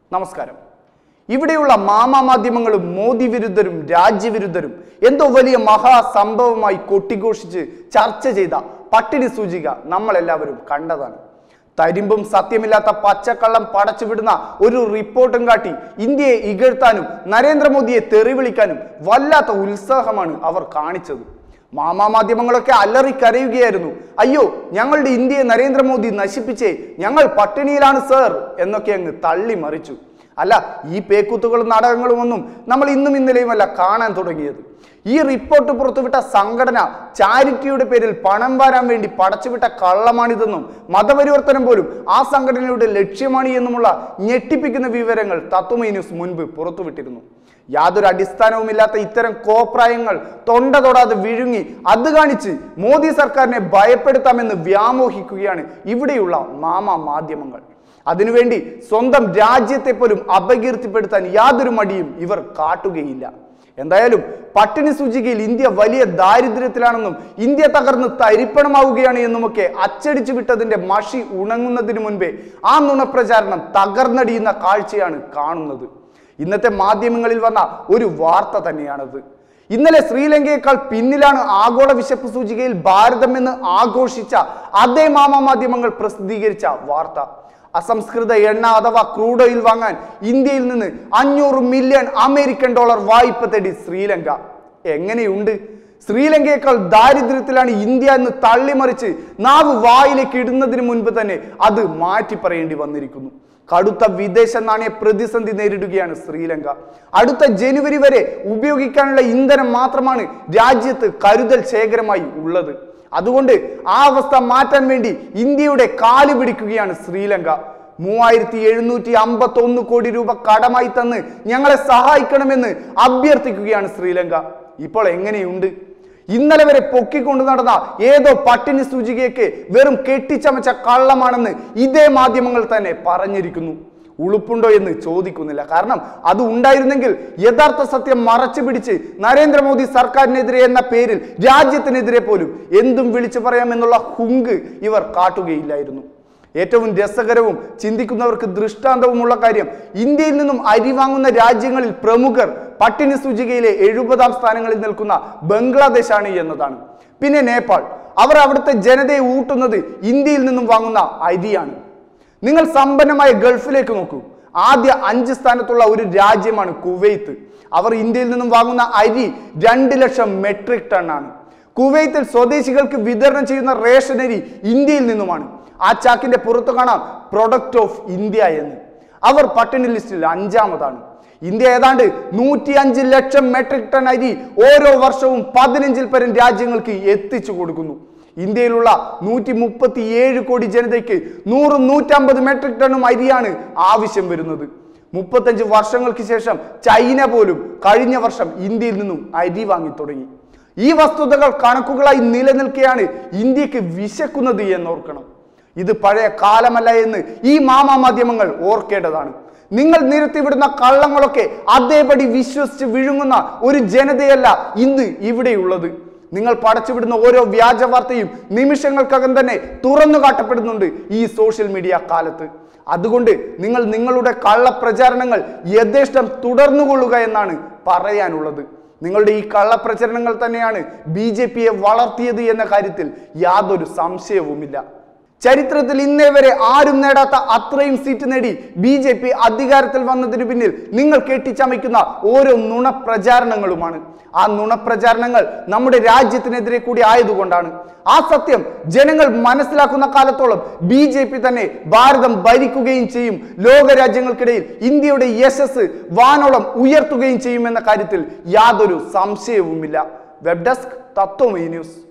നമസ്കാരം ഇവിടെയുള്ള മാമാ മാധ്യമങ്ങളും മോദി വിരുദ്ധരും രാജ്യവിരുദ്ധരും എന്തോ വലിയ മഹാസംഭവമായി കൊട്ടിഘോഷിച്ച് ചർച്ച ചെയ്ത പട്ടിണി സൂചിക നമ്മളെല്ലാവരും കണ്ടതാണ് തരിമ്പും സത്യമില്ലാത്ത പച്ചക്കള്ളം പടച്ചുവിടുന്ന ഒരു റിപ്പോർട്ടും കാട്ടി ഇന്ത്യയെ ഇകഴ്ത്താനും നരേന്ദ്രമോദിയെ തെറി വിളിക്കാനും വല്ലാത്ത ഉത്സാഹമാണ് അവർ കാണിച്ചത് മാമാ മാധ്യമങ്ങളൊക്കെ അലറിക്കരയുകയായിരുന്നു അയ്യോ ഞങ്ങളുടെ ഇന്ത്യയെ നരേന്ദ്രമോദി നശിപ്പിച്ചേ ഞങ്ങൾ പട്ടിണിയിലാണ് സർ എന്നൊക്കെ അങ്ങ് തള്ളി മറിച്ചു അല്ല ഈ പേക്കൂത്തുകളും നാടകങ്ങളും ഒന്നും നമ്മൾ ഇന്നും ഇന്നലെയുമല്ല കാണാൻ തുടങ്ങിയത് ഈ റിപ്പോർട്ട് പുറത്തുവിട്ട സംഘടന ചാരിറ്റിയുടെ പേരിൽ പണം വാരാൻ വേണ്ടി പടച്ചുവിട്ട കള്ളമാണിതെന്നും മതപരിവർത്തനം പോലും ആ സംഘടനയുടെ ലക്ഷ്യമാണ് എന്നുമുള്ള ഞെട്ടിപ്പിക്കുന്ന വിവരങ്ങൾ തത്വമൈ ന്യൂസ് മുൻപ് പുറത്തുവിട്ടിരുന്നു യാതൊരു അടിസ്ഥാനവുമില്ലാത്ത ഇത്തരം കോപ്രായങ്ങൾ തൊണ്ട തൊടാതെ വിഴുങ്ങി അത് കാണിച്ച് മോദി സർക്കാരിനെ ഭയപ്പെടുത്താമെന്ന് വ്യാമോഹിക്കുകയാണ് ഇവിടെയുള്ള മാമാ മാധ്യമങ്ങൾ അതിനുവേണ്ടി സ്വന്തം രാജ്യത്തെ പോലും അപകീർത്തിപ്പെടുത്താൻ യാതൊരു മടിയും ഇവർ കാട്ടുകയില്ല എന്തായാലും പട്ടിണി സൂചികയിൽ ഇന്ത്യ വലിയ ദാരിദ്ര്യത്തിലാണെന്നും ഇന്ത്യ തകർന്ന് തരിപ്പണമാവുകയാണ് എന്നുമൊക്കെ അച്ചടിച്ചു വിട്ടതിന്റെ മഷി ഉണങ്ങുന്നതിന് മുൻപേ ആ നുണപ്രചാരണം തകർന്നടിയുന്ന കാഴ്ചയാണ് കാണുന്നത് ഇന്നത്തെ മാധ്യമങ്ങളിൽ വന്ന ഒരു വാർത്ത തന്നെയാണത് ഇന്നലെ ശ്രീലങ്കയേക്കാൾ പിന്നിലാണ് ആഗോള വിശപ്പ് സൂചികയിൽ ഭാരതം എന്ന് ആഘോഷിച്ച അതേ മാമാ മാധ്യമങ്ങൾ പ്രസിദ്ധീകരിച്ച വാർത്ത അസംസ്കൃത എണ്ണ അഥവാ ക്രൂഡ് ഓയിൽ വാങ്ങാൻ ഇന്ത്യയിൽ നിന്ന് അഞ്ഞൂറ് മില്യൺ അമേരിക്കൻ ഡോളർ വായ്പ തേടി ശ്രീലങ്ക എങ്ങനെയുണ്ട് ശ്രീലങ്കയേക്കാൾ ദാരിദ്ര്യത്തിലാണ് ഇന്ത്യ എന്ന് തള്ളിമറിച്ച് നാവ് വായിലേക്ക് ഇടുന്നതിന് മുൻപ് തന്നെ അത് മാറ്റി പറയേണ്ടി വന്നിരിക്കുന്നു കടുത്ത വിദേശ നാണയ പ്രതിസന്ധി നേരിടുകയാണ് ശ്രീലങ്ക അടുത്ത ജനുവരി വരെ ഉപയോഗിക്കാനുള്ള ഇന്ധനം മാത്രമാണ് രാജ്യത്ത് കരുതൽ ശേഖരമായി ഉള്ളത് അതുകൊണ്ട് ആ അവസ്ഥ മാറ്റാൻ വേണ്ടി ഇന്ത്യയുടെ കാല് പിടിക്കുകയാണ് ശ്രീലങ്ക മൂവായിരത്തി എഴുന്നൂറ്റി അമ്പത്തി ഒന്ന് കോടി രൂപ കടമായി തന്ന് ഞങ്ങളെ സഹായിക്കണമെന്ന് അഭ്യർത്ഥിക്കുകയാണ് ശ്രീലങ്ക ഇപ്പോൾ എങ്ങനെയുണ്ട് ഇന്നലെ വരെ പൊക്കിക്കൊണ്ട് നടന്ന ഏതോ പട്ടിണി സൂചികയൊക്കെ വെറും കെട്ടിച്ചമച്ച കള്ളമാണെന്ന് ഇതേ മാധ്യമങ്ങൾ തന്നെ പറഞ്ഞിരിക്കുന്നു ഉളുപ്പുണ്ടോ എന്ന് ചോദിക്കുന്നില്ല കാരണം അത് ഉണ്ടായിരുന്നെങ്കിൽ യഥാർത്ഥ സത്യം മറച്ചു പിടിച്ച് നരേന്ദ്രമോദി സർക്കാരിനെതിരെ എന്ന പേരിൽ രാജ്യത്തിനെതിരെ പോലും എന്തും വിളിച്ചു പറയാമെന്നുള്ള ഹുങ്ക് ഇവർ കാട്ടുകയില്ലായിരുന്നു ഏറ്റവും രസകരവും ചിന്തിക്കുന്നവർക്ക് ദൃഷ്ടാന്തവുമുള്ള കാര്യം ഇന്ത്യയിൽ നിന്നും അരി വാങ്ങുന്ന രാജ്യങ്ങളിൽ പ്രമുഖർ പട്ടിണി സൂചികയിലെ എഴുപതാം സ്ഥാനങ്ങളിൽ നിൽക്കുന്ന ബംഗ്ലാദേശാണ് എന്നതാണ് പിന്നെ നേപ്പാൾ അവർ അവിടുത്തെ ജനതയെ ഊട്ടുന്നത് ഇന്ത്യയിൽ നിന്നും വാങ്ങുന്ന അരിയാണ് നിങ്ങൾ സമ്പന്നമായ ഗൾഫിലേക്ക് നോക്കൂ ആദ്യ അഞ്ച് സ്ഥാനത്തുള്ള ഒരു രാജ്യമാണ് കുവൈത്ത് അവർ ഇന്ത്യയിൽ നിന്നും വാങ്ങുന്ന അരി രണ്ട് ലക്ഷം മെട്രിക് ടൺ ആണ് കുവൈത്തിൽ സ്വദേശികൾക്ക് വിതരണം ചെയ്യുന്ന റേഷൻ അരി ഇന്ത്യയിൽ നിന്നുമാണ് ആ ചാക്കിന്റെ പുറത്തു കാണാം പ്രൊഡക്റ്റ് ഓഫ് ഇന്ത്യ എന്ന് അവർ പട്ടിണി ലിസ്റ്റിൽ അഞ്ചാമതാണ് ഇന്ത്യ ഏതാണ്ട് നൂറ്റി അഞ്ച് ലക്ഷം മെട്രിക് ടൺ അരി ഓരോ വർഷവും പതിനഞ്ചിൽ പരം രാജ്യങ്ങൾക്ക് എത്തിച്ചു കൊടുക്കുന്നു ഇന്ത്യയിലുള്ള നൂറ്റി മുപ്പത്തി ഏഴ് കോടി ജനതയ്ക്ക് നൂറും നൂറ്റമ്പത് മെട്രിക് ടണ്ണും അരിയാണ് ആവശ്യം വരുന്നത് മുപ്പത്തഞ്ച് വർഷങ്ങൾക്ക് ശേഷം ചൈന പോലും കഴിഞ്ഞ വർഷം ഇന്ത്യയിൽ നിന്നും അരി വാങ്ങി തുടങ്ങി ഈ വസ്തുതകൾ കണക്കുകളായി നിലനിൽക്കെയാണ് ഇന്ത്യക്ക് വിശക്കുന്നത് എന്നോർക്കണം ഇത് പഴയ കാലമല്ല എന്ന് ഈ മാമാ മാധ്യമങ്ങൾ ഓർക്കേണ്ടതാണ് നിങ്ങൾ നിരത്തിവിടുന്ന കള്ളങ്ങളൊക്കെ അതേപടി വിശ്വസിച്ച് വിഴുങ്ങുന്ന ഒരു ജനതയല്ല ഇന്ന് ഇവിടെയുള്ളത് നിങ്ങൾ പടച്ചുവിടുന്ന ഓരോ വ്യാജ വാർത്തയും നിമിഷങ്ങൾക്കകം തന്നെ തുറന്നു കാട്ടപ്പെടുന്നുണ്ട് ഈ സോഷ്യൽ മീഡിയ കാലത്ത് അതുകൊണ്ട് നിങ്ങൾ നിങ്ങളുടെ കള്ളപ്രചാരണങ്ങൾ യഥേഷ്ടം തുടർന്നുകൊള്ളുക എന്നാണ് പറയാനുള്ളത് നിങ്ങളുടെ ഈ കള്ളപ്രചരണങ്ങൾ തന്നെയാണ് ബി ജെ പിയെ വളർത്തിയത് എന്ന കാര്യത്തിൽ യാതൊരു സംശയവുമില്ല ചരിത്രത്തിൽ ഇന്നേ വരെ ആരും നേടാത്ത അത്രയും സീറ്റ് നേടി ബി ജെ പി അധികാരത്തിൽ വന്നതിന് പിന്നിൽ നിങ്ങൾ കെട്ടിച്ചമയ്ക്കുന്ന ഓരോ നുണപ്രചാരണങ്ങളുമാണ് ആ നുണപ്രചാരണങ്ങൾ നമ്മുടെ രാജ്യത്തിനെതിരെ കൂടി ആയതുകൊണ്ടാണ് ആ സത്യം ജനങ്ങൾ മനസ്സിലാക്കുന്ന കാലത്തോളം ബി ജെ പി തന്നെ ഭാരതം ഭരിക്കുകയും ചെയ്യും ലോകരാജ്യങ്ങൾക്കിടയിൽ ഇന്ത്യയുടെ യശസ് വാനോളം ഉയർത്തുകയും ചെയ്യുമെന്ന കാര്യത്തിൽ യാതൊരു സംശയവുമില്ല വെബ് ഡെസ്ക് തത്വമൈ ന്യൂസ്